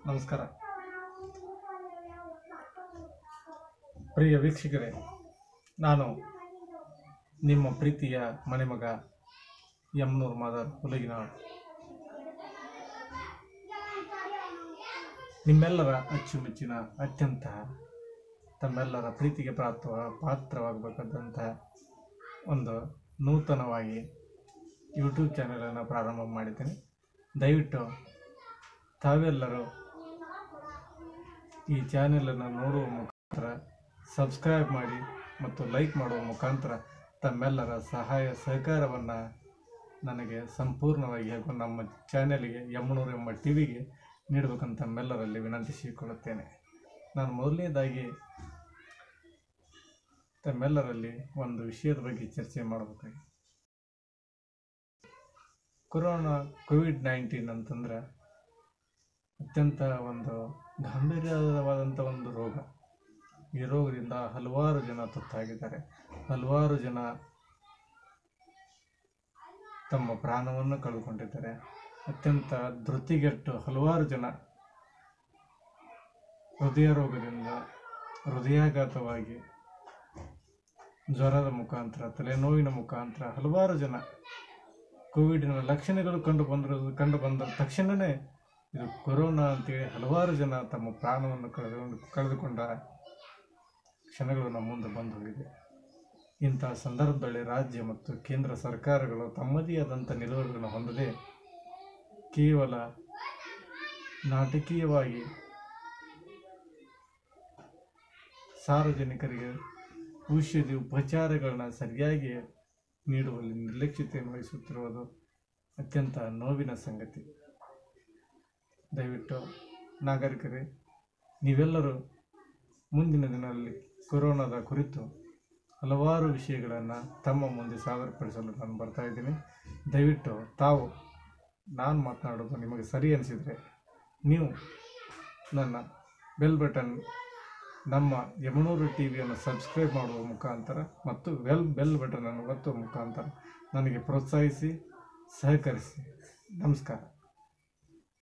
ನಮಸ್ಕಾರ ಪ್ರಿಯ ವೀಕ್ಷಕರೇ ನಾನು ನಿಮ್ಮ ಪ್ರೀತಿಯ ಮನೆಮಗ ಯಮ್ನೂರ್ ಮಾದರ್ ಹುಲಗಿನಾಳ್ ನಿಮ್ಮೆಲ್ಲರ ಅಚ್ಚುಮೆಚ್ಚಿನ ಅತ್ಯಂತ ತಮ್ಮೆಲ್ಲರ ಪ್ರೀತಿಗೆ ಪಾತ್ರ ಪಾತ್ರವಾಗಬೇಕಾದಂಥ ಒಂದು ನೂತನವಾಗಿ ಯೂಟ್ಯೂಬ್ ಚಾನಲನ್ನು ಪ್ರಾರಂಭ ಮಾಡಿದ್ದೇನೆ ದಯವಿಟ್ಟು ತಾವೆಲ್ಲರೂ ಈ ಚಾನೆಲನ್ನು ನೋಡುವ ಮುಖಾಂತರ ಸಬ್ಸ್ಕ್ರೈಬ್ ಮಾಡಿ ಮತ್ತು ಲೈಕ್ ಮಾಡುವ ಮುಖಾಂತರ ತಮ್ಮೆಲ್ಲರ ಸಹಾಯ ಸಹಕಾರವನ್ನು ನನಗೆ ಸಂಪೂರ್ಣವಾಗಿ ಹಾಗೂ ನಮ್ಮ ಚಾನೆಲ್ಗೆ ಯಮ್ಮನೂರು ಎಂಬ ಟಿ ವಿಗೆ ನೀಡಬೇಕಂತ ತಮ್ಮೆಲ್ಲರಲ್ಲಿ ವಿನಂತಿಸಿಕೊಳ್ಳುತ್ತೇನೆ ನಾನು ಮೊದಲನೇದಾಗಿ ತಮ್ಮೆಲ್ಲರಲ್ಲಿ ಒಂದು ವಿಷಯದ ಬಗ್ಗೆ ಚರ್ಚೆ ಮಾಡಬೇಕಾಗಿ ಕೊರೋನಾ ಕೋವಿಡ್ ನೈನ್ಟೀನ್ ಅಂತಂದ್ರೆ ಅತ್ಯಂತ ಒಂದು ಗಂಭೀರವಾದಂಥ ಒಂದು ರೋಗ ಈ ರೋಗದಿಂದ ಹಲವಾರು ಜನ ತುತ್ತಾಗಿದ್ದಾರೆ ಹಲವಾರು ಜನ ತಮ್ಮ ಪ್ರಾಣವನ್ನು ಕಳೆದುಕೊಂಡಿದ್ದಾರೆ ಅತ್ಯಂತ ಧೃತಿಗೆಟ್ಟು ಹಲವಾರು ಜನ ಹೃದಯ ರೋಗದಿಂದ ಹೃದಯಾಘಾತವಾಗಿ ಜ್ವರದ ಮುಖಾಂತರ ತಲೆನೋವಿನ ಮುಖಾಂತರ ಹಲವಾರು ಜನ ಕೋವಿಡಿನ ಲಕ್ಷಣಗಳು ಕಂಡು ಬಂದಿರೋದು ಕಂಡು ಬಂದ ತಕ್ಷಣವೇ ಇದು ಕೊರೋನಾ ಅಂತೇಳಿ ಹಲವಾರು ಜನ ತಮ್ಮ ಪ್ರಾಣವನ್ನು ಕಳೆದುಕೊಂಡು ಕಳೆದುಕೊಂಡ ಕ್ಷಣಗಳು ನಮ್ಮ ಮುಂದೆ ಬಂದು ಹೋಗಿದೆ ಇಂತಹ ಸಂದರ್ಭದಲ್ಲಿ ರಾಜ್ಯ ಮತ್ತು ಕೇಂದ್ರ ಸರ್ಕಾರಗಳು ತಮ್ಮದೇ ಆದಂಥ ನಿಲುವುಗಳನ್ನು ಹೊಂದದೆ ಕೇವಲ ನಾಟಕೀಯವಾಗಿ ಸಾರ್ವಜನಿಕರಿಗೆ ಔಷಧಿ ಉಪಚಾರಗಳನ್ನ ಸರಿಯಾಗಿ ನೀಡುವಲ್ಲಿ ನಿರ್ಲಕ್ಷ್ಯತೆಯನ್ನು ವಹಿಸುತ್ತಿರುವುದು ಅತ್ಯಂತ ನೋವಿನ ಸಂಗತಿ ದಯವಿಟ್ಟು ನಾಗರಿಕರೇ ನೀವೆಲ್ಲರೂ ಮುಂದಿನ ದಿನದಲ್ಲಿ ಕೊರೋನಾದ ಕುರಿತು ಹಲವಾರು ವಿಷಯಗಳನ್ನು ತಮ್ಮ ಮುಂದೆ ಸಾದರಪಡಿಸಲು ನಾನು ಬರ್ತಾ ಇದ್ದೀನಿ ದಯವಿಟ್ಟು ತಾವು ನಾನು ಮಾತನಾಡೋದು ನಿಮಗೆ ಸರಿ ಅನಿಸಿದರೆ ನೀವು ನನ್ನ ಬೆಲ್ ಬಟನ್ ನಮ್ಮ ಯಮನೂರು ಟಿ ವಿಯನ್ನು ಸಬ್ಸ್ಕ್ರೈಬ್ ಮಾಡುವ ಮುಖಾಂತರ ಮತ್ತು ಬೆಲ್ ಬೆಲ್ ಬಟನನ್ನು ಒತ್ತುವ ಮುಖಾಂತರ ನನಗೆ ಪ್ರೋತ್ಸಾಹಿಸಿ ಸಹಕರಿಸಿ ನಮಸ್ಕಾರ